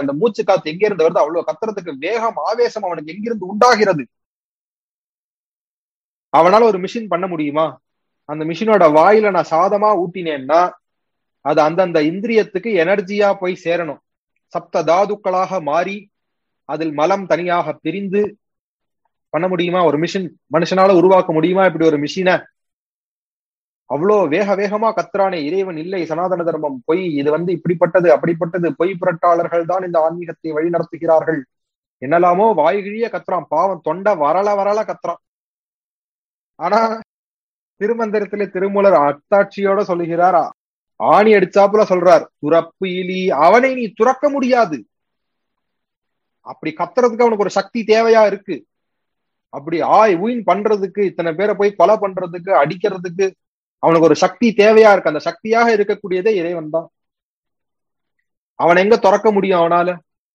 அந்த மூச்சு காத்து எங்க இருந்து வருது அவ்வளவு கத்துறதுக்கு வேகம் ஆவேசம் அவனுக்கு எங்கிருந்து உண்டாகிறது அவனால ஒரு மிஷின் பண்ண முடியுமா அந்த மிஷினோட வாயில நான் சாதமா ஊட்டினேன்னா அது அந்தந்த இந்திரியத்துக்கு எனர்ஜியா போய் சேரணும் சப்த தாதுக்களாக மாறி அதில் மலம் தனியாக பிரிந்து பண்ண முடியுமா ஒரு மிஷின் மனுஷனால உருவாக்க முடியுமா இப்படி ஒரு மிஷினை அவ்வளோ வேக வேகமா கத்துறானே இறைவன் இல்லை சனாதன தர்மம் பொய் இது வந்து இப்படிப்பட்டது அப்படிப்பட்டது பொய் புரட்டாளர்கள் தான் இந்த ஆன்மீகத்தை வழி நடத்துகிறார்கள் என்னெல்லாமோ வாய்கிழிய கத்துறான் பாவம் தொண்டை வரல வரல கத்துறான் ஆனா திருமந்திரத்திலே திருமூலர் அத்தாட்சியோட சொல்லுகிறார் ஆணி அடிச்சாப்புல சொல்றார் துறப்பு இலி அவனை நீ துறக்க முடியாது அப்படி கத்துறதுக்கு அவனுக்கு ஒரு சக்தி தேவையா இருக்கு அப்படி ஆய் ஊயின் பண்றதுக்கு இத்தனை பேரை போய் கொலை பண்றதுக்கு அடிக்கிறதுக்கு அவனுக்கு ஒரு சக்தி தேவையா இருக்கு அந்த சக்தியாக இருக்கக்கூடியதே இறைவன் தான் அவன் எங்க துறக்க முடியும் அவனால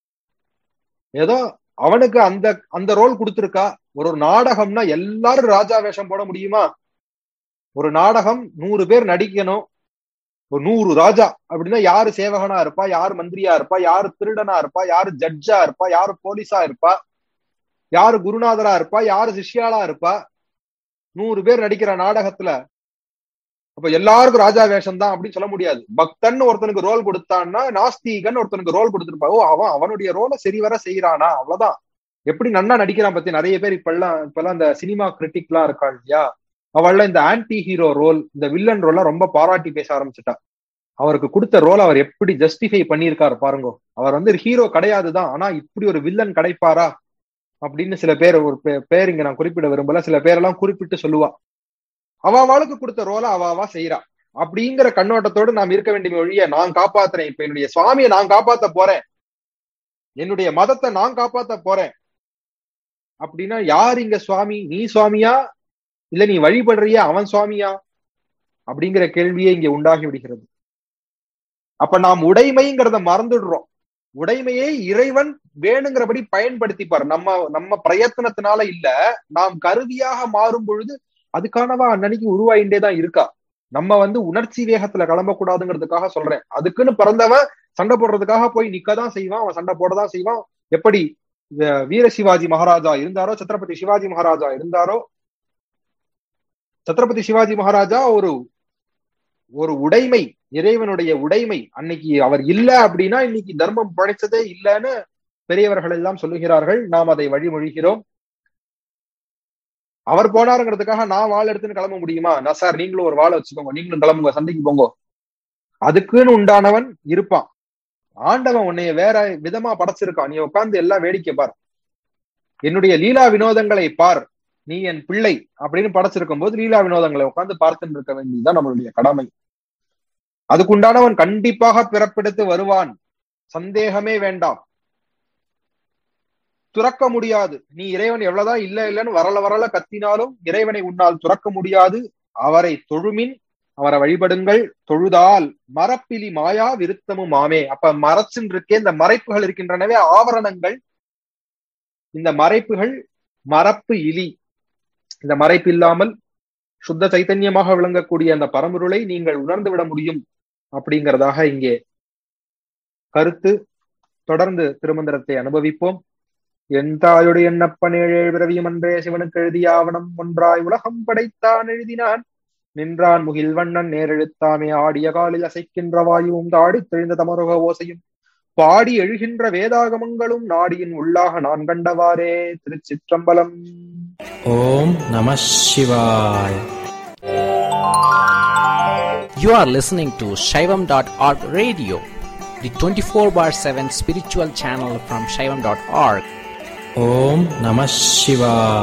ஏதோ அவனுக்கு அந்த அந்த ரோல் கொடுத்துருக்கா ஒரு ஒரு நாடகம்னா எல்லாரும் ராஜா வேஷம் போட முடியுமா ஒரு நாடகம் நூறு பேர் நடிக்கணும் ஒரு நூறு ராஜா அப்படின்னா யாரு சேவகனா இருப்பா யாரு மந்திரியா இருப்பா யாரு திருடனா இருப்பா யாரு ஜட்ஜா இருப்பா யாரு போலீஸா இருப்பா யாரு குருநாதரா இருப்பா யாரு சிஷ்யாலா இருப்பா நூறு பேர் நடிக்கிற நாடகத்துல அப்ப எல்லாருக்கும் ராஜா வேஷம் தான் அப்படின்னு சொல்ல முடியாது பக்தன் ஒருத்தனுக்கு ரோல் கொடுத்தான்னா நாஸ்தீகன் ஒருத்தனுக்கு ரோல் கொடுத்துருப்பா ஓ அவன் அவனுடைய ரோலை சரிவர செய்யறானா அவ்வளவுதான் எப்படி நன்னா நடிக்கிறான் பத்தி நிறைய பேர் இப்பெல்லாம் இப்பெல்லாம் இந்த சினிமா கிரிட்டிக் எல்லாம் இருக்கா இல்லையா அவள்ல இந்த ஆன்டி ஹீரோ ரோல் இந்த வில்லன் ரோல ரொம்ப பாராட்டி பேச ஆரம்பிச்சுட்டா அவருக்கு கொடுத்த ரோல் அவர் எப்படி ஜஸ்டிஃபை பண்ணியிருக்காரு பாருங்க அவர் வந்து ஹீரோ கிடையாதுதான் ஆனா இப்படி ஒரு வில்லன் கிடைப்பாரா அப்படின்னு சில பேர் ஒரு பேர் இங்க நான் குறிப்பிட விரும்பல சில பேரெல்லாம் குறிப்பிட்டு சொல்லுவா அவ அவளுக்கு கொடுத்த ரோலை அவ அவா செய்யறா அப்படிங்கிற கண்ணோட்டத்தோடு நாம் இருக்க வேண்டிய வழிய நான் காப்பாத்துறேன் இப்ப என்னுடைய சுவாமியை நான் காப்பாத்த போறேன் என்னுடைய மதத்தை நான் காப்பாத்த போறேன் அப்படின்னா யார் இங்க சுவாமி நீ சுவாமியா இல்ல நீ வழிபடுறிய அவன் சுவாமியா அப்படிங்கிற கேள்வியே இங்க உண்டாகி விடுகிறது அப்ப நாம் உடைமைங்கிறத மறந்துடுறோம் உடைமையை இறைவன் வேணுங்கிறபடி பயன்படுத்திப்பார் நம்ம நம்ம பிரயத்தனத்தினால இல்ல நாம் கருவியாக மாறும் பொழுது அதுக்கானவா அன்னன்னைக்கு உருவாயிண்டே தான் இருக்கா நம்ம வந்து உணர்ச்சி வேகத்துல கிளம்பக்கூடாதுங்கிறதுக்காக சொல்றேன் அதுக்குன்னு பிறந்தவன் சண்டை போடுறதுக்காக போய் நிக்கதான் செய்வான் அவன் சண்டை போடதான் செய்வான் எப்படி வீர சிவாஜி மகாராஜா இருந்தாரோ சத்ரபதி சிவாஜி மகாராஜா இருந்தாரோ சத்ரபதி சிவாஜி மகாராஜா ஒரு ஒரு உடைமை இறைவனுடைய உடைமை அன்னைக்கு அவர் இல்ல அப்படின்னா இன்னைக்கு தர்மம் படைச்சதே இல்லைன்னு பெரியவர்கள் எல்லாம் சொல்லுகிறார்கள் நாம் அதை வழிமொழிகிறோம் அவர் போனாருங்கிறதுக்காக நான் வாள் எடுத்துன்னு கிளம்ப முடியுமா நான் சார் நீங்களும் ஒரு வாழை வச்சுக்கோங்க நீங்களும் கிளம்புங்க சண்டைக்கு போங்க அதுக்குன்னு உண்டானவன் இருப்பான் ஆண்டவன் உன்னைய வேற விதமா படைச்சிருக்கான் நீ உட்கார்ந்து எல்லாம் வேடிக்கை பார் என்னுடைய லீலா வினோதங்களை பார் நீ என் பிள்ளை அப்படின்னு படைச்சிருக்கும் போது லீலா வினோதங்களை உட்கார்ந்து பார்த்துட்டு இருக்க வேண்டியதுதான் நம்மளுடைய கடமை அதுக்குண்டானவன் கண்டிப்பாக பிறப்பெடுத்து வருவான் சந்தேகமே வேண்டாம் துறக்க முடியாது நீ இறைவன் எவ்வளவுதான் இல்ல இல்லன்னு வரல வரல கத்தினாலும் இறைவனை உன்னால் துறக்க முடியாது அவரை தொழுமின் அவரை வழிபடுங்கள் தொழுதால் மரப்பிலி மாயா விருத்தமும் ஆமே அப்ப மறைச்சுன்னு இருக்கே இந்த மறைப்புகள் இருக்கின்றனவே ஆவரணங்கள் இந்த மறைப்புகள் மரப்பு இலி இந்த மறைப்பு இல்லாமல் சுத்த சைத்தன்யமாக விளங்கக்கூடிய அந்த பரம்பொருளை நீங்கள் உணர்ந்து விட முடியும் அப்படிங்கிறதாக இங்கே கருத்து தொடர்ந்து திருமந்திரத்தை அனுபவிப்போம் என் தாயுடைய எண்ணப்பன் ஏழு பிறவியும் அன்றே சிவனுக்கு எழுதிய ஆவணம் ஒன்றாய் உலகம் படைத்தான் எழுதினான் நின்றான் முகில் வண்ணன் நேரெழுத்தாமே ஆடிய காலில் அசைக்கின்ற வாயுவும் தாடி தெளிந்த தமருக ஓசையும் பாடி எழுகின்ற வேதாகமங்களும் நாடியின் உள்ளாக நான் கண்டவாறே திருச்சிற்றம்பலம் ஓம் நம சிவாய் You are listening to Shaivam.org radio, the 24 bar 7 spiritual channel from Shaivam.org. ஓம் நம சிவாய்